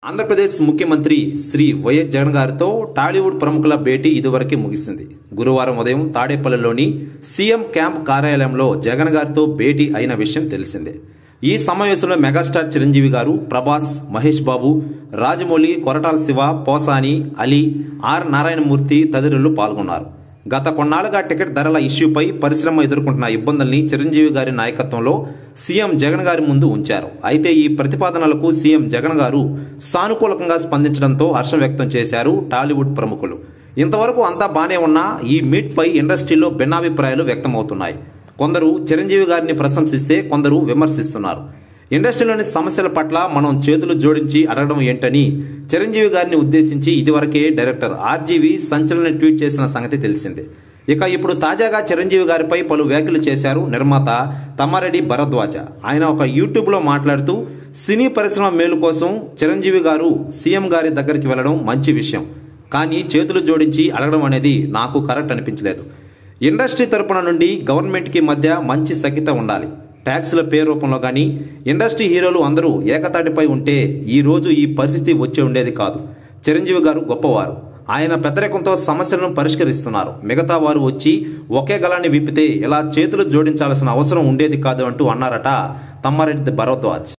ఆంధ్రప్రదేశ్ ముఖ్యమంత్రి శ్రీ వైఎస్ జగన్ గారితో టాలీవుడ్ ప్రముఖుల భేటీ ఇదివరకే ముగిసింది గురువారం ఉదయం తాడేపల్లిలోని సీఎం క్యాంప్ కార్యాలయంలో జగన్ గారితో భేటీ అయిన విషయం తెలిసిందే ఈ సమావేశంలో మెగాస్టార్ చిరంజీవి గారు ప్రభాస్ మహేష్ బాబు రాజమౌళి కొరటాల శివ పోసాని అలీ ఆర్ నారాయణమూర్తి తదితరులు పాల్గొన్నారు గత కొన్నాళ్లుగా టికెట్ ధరల ఇష్యూపై పరిశ్రమ ఎదుర్కొంటున్న ఇబ్బందుల్ని చిరంజీవి గారి నాయకత్వంలో సీఎం జగన్ గారి ముందు ఉంచారు అయితే ఈ ప్రతిపాదనలకు సీఎం జగన్ గారు సానుకూలంగా స్పందించడంతో హర్షం వ్యక్తం చేశారు టాలీవుడ్ ప్రముఖులు ఇంతవరకు అంతా బానే ఉన్నా ఈ మీట్ పై ఇండస్ట్రీలో భిన్నాభిప్రాయాలు వ్యక్తమవుతున్నాయి కొందరు చిరంజీవి గారిని ప్రశంసిస్తే కొందరు విమర్శిస్తున్నారు ఇండస్ట్రీలోని సమస్యల పట్ల మనం చేతులు జోడించి అడగడం ఏంటని చిరంజీవి గారిని ఉద్దేశించి ఇదివరకే డైరెక్టర్ ఆర్జీవి సంచలన ట్వీట్ చేసిన సంగతి తెలిసిందే ఇక ఇప్పుడు తాజాగా చిరంజీవి గారిపై పలు వ్యాఖ్యలు చేశారు నిర్మాత తమ్మారెడ్డి భరద్వాజ ఆయన ఒక యూట్యూబ్లో మాట్లాడుతూ సినీ పరిశ్రమ మేలు కోసం చిరంజీవి గారు సీఎం గారి దగ్గరికి వెళ్లడం మంచి విషయం కానీ చేతులు జోడించి అడగడం అనేది నాకు కరెక్ట్ అనిపించలేదు ఇండస్ట్రీ తరపున నుండి గవర్నమెంట్కి మధ్య మంచి సఖ్యత ఉండాలి ట్యాక్స్ల పే రూపంలో కానీ ఇండస్ట్రీ హీరోలు అందరూ ఏకతాటిపై ఉంటే ఈ రోజు ఈ పరిస్థితి వచ్చి ఉండేది కాదు చిరంజీవి గారు గొప్పవారు ఆయన పెద్దరికంతో సమస్యలను పరిష్కరిస్తున్నారు మిగతా వారు వచ్చి ఒకే గలాన్ని విప్పితే ఇలా చేతులు జోడించాల్సిన అవసరం ఉండేది కాదు అంటూ అన్నారట తమ్మారెడ్డి భరద్వాజ్